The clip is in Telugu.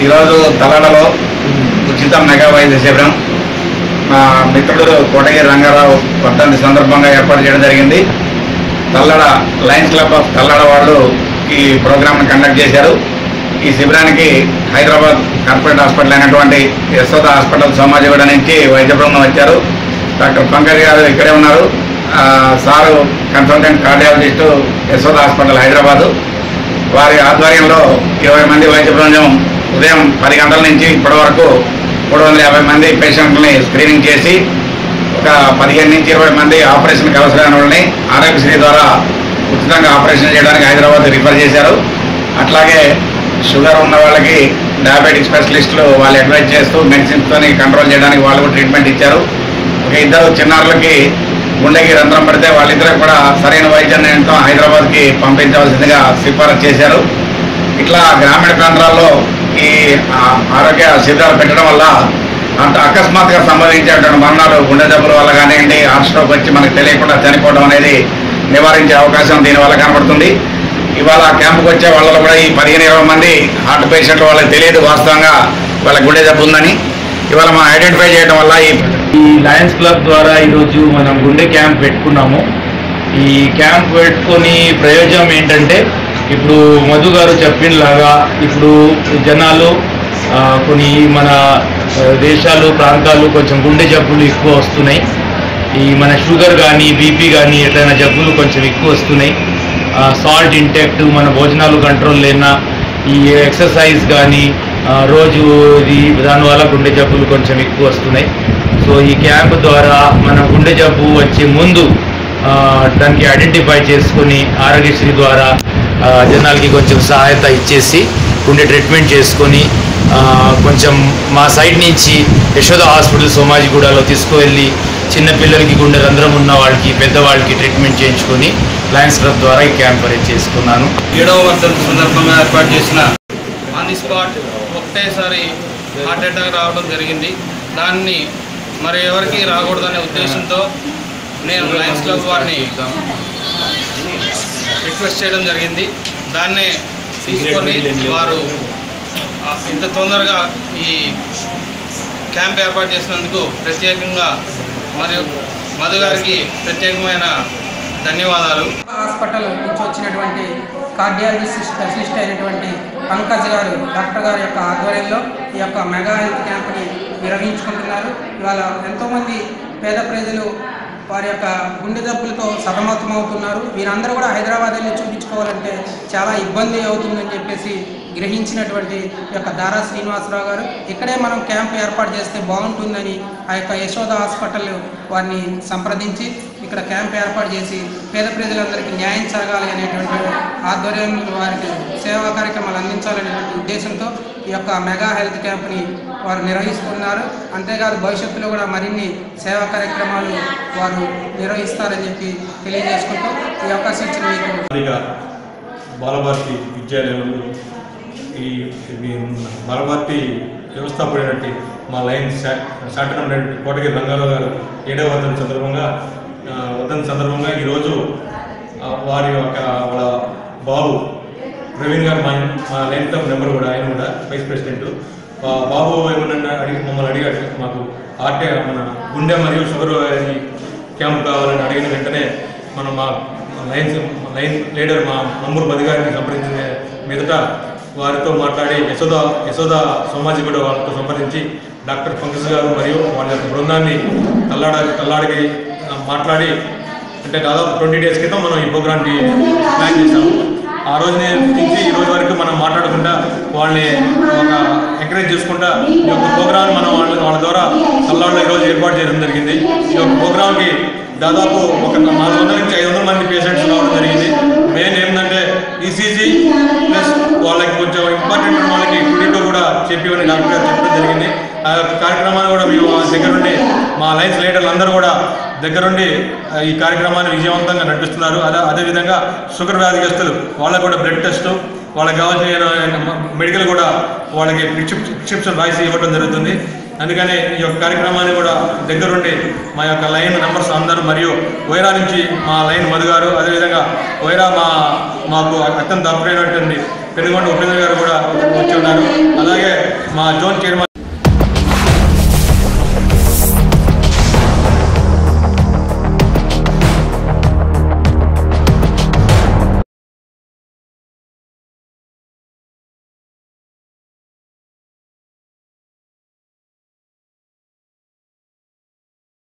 ఈరోజు తలడలో ఉచిత మెగా వైద్య శిబిరం మా మిత్రుడు కోటగిరి రంగారావు వర్ధంతి సందర్భంగా ఏర్పాటు చేయడం జరిగింది Tallada lions club of Tallada వాళ్ళు ఈ ప్రోగ్రామ్ని కండక్ట్ చేశారు ఈ శిబిరానికి హైదరాబాద్ కార్పొరేట్ హాస్పిటల్ అయినటువంటి యశోద హాస్పిటల్ సోమాజిగూడ నుంచి వైద్య బృందం వచ్చారు డాక్టర్ పంకజ్ గారు ఇక్కడే ఉన్నారు ఆ, sir consultant cardiologist Yashoda hospital Hyderabad వారి ఆధ్వర్యంలో ఇరవై మంది వైద్య బృందం ఉదయం పది గంటల నుంచి ఇప్పటి వరకు మూడు వందల యాభై మంది పేషెంట్లని స్క్రీనింగ్ చేసి ఒక పదిహేను నుంచి ఇరవై మంది ఆపరేషన్కి అవసరమైన వాళ్ళని ఆరోగ్యశ్రీ ద్వారా ఉచితంగా ఆపరేషన్ చేయడానికి హైదరాబాద్ రిఫర్ చేశారు అట్లాగే షుగర్ ఉన్న వాళ్ళకి డయాబెటిక్ స్పెషలిస్టులు వాళ్ళు అడ్వైజ్ చేస్తూ మెడిసిన్స్తో కంట్రోల్ చేయడానికి వాళ్ళు కూడా ట్రీట్మెంట్ ఇచ్చారు ఒక ఇద్దరు చిన్నారులకి గుండెకి రంధ్రం పడితే వాళ్ళిద్దరికి కూడా సరైన వైద్య నిర్ణయంతో హైదరాబాద్కి పంపించవలసిందిగా సిఫారసు చేశారు ఇట్లా గ్రామీణ ప్రాంతాల్లో ఈ ఆ, ఆరోగ్య శిబిరాలు పెట్టడం వల్ల అంత అకస్మాత్తుగా సంభవించేటువంటి మరణాలు గుండె జబ్బుల వల్ల కానివ్వండి హార్ట్ స్ట్రోక్ వచ్చి మనకు తెలియకుండా చనిపోవడం అనేది నివారించే అవకాశం దీనివల్ల కనబడుతుంది ఇవాళ క్యాంపుకి వచ్చే వాళ్ళలో కూడా ఈ పదిహేను ఇరవై మంది హార్ట్ పేషెంట్లు వాళ్ళకి తెలియదు వాస్తవంగా వాళ్ళ గుండె జబ్బు ఉందని ఇవాళ మనం ఐడెంటిఫై చేయడం వల్ల ఈ ఈ లయన్స్ క్లబ్ ద్వారా ఈరోజు మనం గుండె క్యాంప్ పెట్టుకున్నాము ఈ క్యాంప్ పెట్టుకొని ప్రయోజనం ఏంటంటే ఇప్పుడు మధు గారు చెప్పినలాగా ఇప్పుడు జనాలు ఆ, కొన్ని మన ఆ, దేశాలు ప్రాంతాలు కొంచెం గుండె జబ్బులు ఎక్కువ వస్తున్నాయి ఈ మన షుగర్ కానీ బీపీ కానీ ఎట్లయినా జబ్బులు కొంచెం ఎక్కువ వస్తున్నాయి సాల్ట్ ఇంటెక్ట్ మన భోజనాలు కంట్రోల్ లేనా ఈ ఎక్సర్సైజ్ కానీ ఆ, రోజు ఇది దానివల్ల గుండె జబ్బులు కొంచెం ఎక్కువ వస్తున్నాయి సో ఈ క్యాంప్ ద్వారా మన గుండె జబ్బు వచ్చే ముందు ఆ, దానికి ఐడెంటిఫై చేసుకుని ఆరోగ్యశ్రీ ద్వారా ఆ, జనాలకి కొంచెం సహాయత ఇచ్చేసి గుండె ట్రీట్మెంట్ చేసుకొని ఆ, కొంచెం మా సైడ్ నుంచి యశోద హాస్పిటల్ సోమాజిగూడలో తీసుకువెళ్ళి చిన్నపిల్లలకి గుండె రంధ్రం ఉన్న వాళ్ళకి పెద్దవాళ్ళకి ట్రీట్మెంట్ చేయించుకొని లయన్స్ క్లబ్ ద్వారా ఈ క్యాంప్ అరేంజ్ చేసుకున్నాను ఏడవ వర్ధంతి సందర్భంగా ఏర్పాటు చేసిన ఆన్ ది స్పాట్ ఒకటేసారి హార్ట్ అటాక్ రావడం జరిగింది దాన్ని మరి ఎవరికి రాకూడదనే ఉద్దేశంతో నేను లయన్స్ క్లబ్ వారిని రిక్వెస్ట్ చేయడం జరిగింది దాన్నే తీసుకొని వారు ఆ, ఇంత తొందరగా ఈ క్యాంప్ ఏర్పాటు చేసినందుకు ప్రత్యేకంగా మరియు మధు గారికి ప్రత్యేకమైన ధన్యవాదాలు హాస్పిటల్ నుంచి వచ్చినటువంటి కార్డియాలజిస్ట్ స్పెషలిస్ట్ అయినటువంటి పంకజ్ గారు డాక్టర్ గారి యొక్క ఆధ్వర్యంలో ఈ యొక్క మెగా హెల్త్ క్యాంప్ని నిర్వహించుకుంటున్నారు ఇవాళ ఎంతోమంది పేద ప్రజలు వారి యొక్క గుండె జబ్బులతో సతమతమవుతున్నారు వీరందరూ కూడా హైదరాబాద్ వెళ్ళి చూపించుకోవాలంటే చాలా ఇబ్బంది అవుతుందని చెప్పేసి గ్రహించినటువంటి ఈ యొక్క దారా శ్రీనివాసరావు గారు ఇక్కడే మనం క్యాంప్ ఏర్పాటు చేస్తే బాగుంటుందని ఆ యొక్క యశోద హాస్పిటల్ వారిని సంప్రదించి ఇక్కడ క్యాంప్ ఏర్పాటు చేసి పేద ప్రజలందరికీ న్యాయం జరగాలి అనేటువంటి ఆధ్వర్యంలో వారికి సేవా కార్యక్రమాలు అందించాలనేటువంటి ఉద్దేశంతో ఈ యొక్క మెగా హెల్త్ క్యాంప్ని వారు నిర్వహిస్తున్నారు అంతేకాదు భవిష్యత్తులో కూడా మరిన్ని సేవా కార్యక్రమాలు వారు నిర్వహిస్తారని చెప్పి తెలియజేసుకుంటూ ఈ అవకాశం ఇచ్చిన మీకు స్థానిక బాలభారతి విద్యాలయంలో ఈ ఇది బాలభారతి వ్యవస్థాపకుడైనటువంటి మా లైన్ శాంటన్ ఉన్నటువంటి కోటగిరి రంగారావు గారు ఏడవ వర్ధంతి సందర్భంగా ఆ, వర్ధంతి సందర్భంగా ఈరోజు ఆ, వారి యొక్క వాళ్ళ బాబు ప్రవీణ్ గారు మా మా లైన్ క్లబ్ నెంబర్ కూడా ఆయన కూడా వైస్ ప్రెసిడెంట్ బా- బాబు ఏమన్నా అడిగి మమ్మల్ని అడిగాడు మాకు ఆర్టే మన గుండె మరియు షుగర్ ఈ క్యాంప్ కావాలని అడిగిన వెంటనే మనం మా లైన్ లైన్ లీడర్ మా మమ్మూరు బది గారిని సంప్రదించిన మీదట వారితో మాట్లాడి యశోద యశోద సోమాజిగూడ వాళ్ళతో సంప్రదించి డాక్టర్ పంకజ్ గారు మరియు వాళ్ళ యొక్క బృందాన్ని కల్లాడ కల్లాడికి ఆ, మాట్లాడి అంటే దాదాపు ట్వంటీ డేస్ క్రితం మనం ఈ ప్రోగ్రామ్కి ప్లాన్ చేసాము ఆ రోజు నుంచి ఈ రోజు వరకు మనం మాట్లాడకుండా వాళ్ళని ఒక ఎంకరేజ్ చేసుకుంటా ఈ యొక్క ప్రోగ్రామ్ మనం వాళ్ళ వాళ్ళ ద్వారా కల్లాడలో ఈరోజు ఏర్పాటు చేయడం జరిగింది ఈ యొక్క ప్రోగ్రామ్కి దాదాపు ఒక నాలుగు వందల నుంచి ఐదు వందల మంది పేషెంట్స్ రావడం జరిగింది మెయిన్ ఏంటంటే ఈసీజీ ప్లస్ వాళ్ళకి కొంచెం ఇంపార్టెంట్ ఉన్న వాళ్ళకి టీడీతో కూడా చెప్పివని డాక్టర్ గారు చెప్పడం జరిగింది ఆ యొక్క కార్యక్రమాన్ని కూడా మేము ఆ దగ్గరుండి మా లైన్స్ లీడర్లు అందరూ కూడా దగ్గరుండి ఆ, ఈ కార్యక్రమాన్ని విజయవంతంగా నడిపిస్తున్నారు అదే అదేవిధంగా షుగర్ వ్యాధిగ్రస్తులు వాళ్ళకు కూడా బ్లడ్ టెస్ట్ వాళ్ళకి కావాల్సిన మెడికల్ కూడా వాళ్ళకి ప్రిస్క్రిప్- ప్రిస్క్రిప్షన్ రాసి ఇవ్వడం జరుగుతుంది అందుకని ఈ యొక్క కార్యక్రమాన్ని కూడా దగ్గరుండి మా యొక్క లైన్ నంబర్స్ అందరూ మరియు వైరా నుంచి మా లైన్ మధు గారు అదేవిధంగా వైరా మా మాకు అత్యంత అప్పుడైనటువంటి పెనుగొండ ఉపేంద్ర గారు కూడా వచ్చి ఉన్నారు అలాగే మా జోన్ చైర్మన్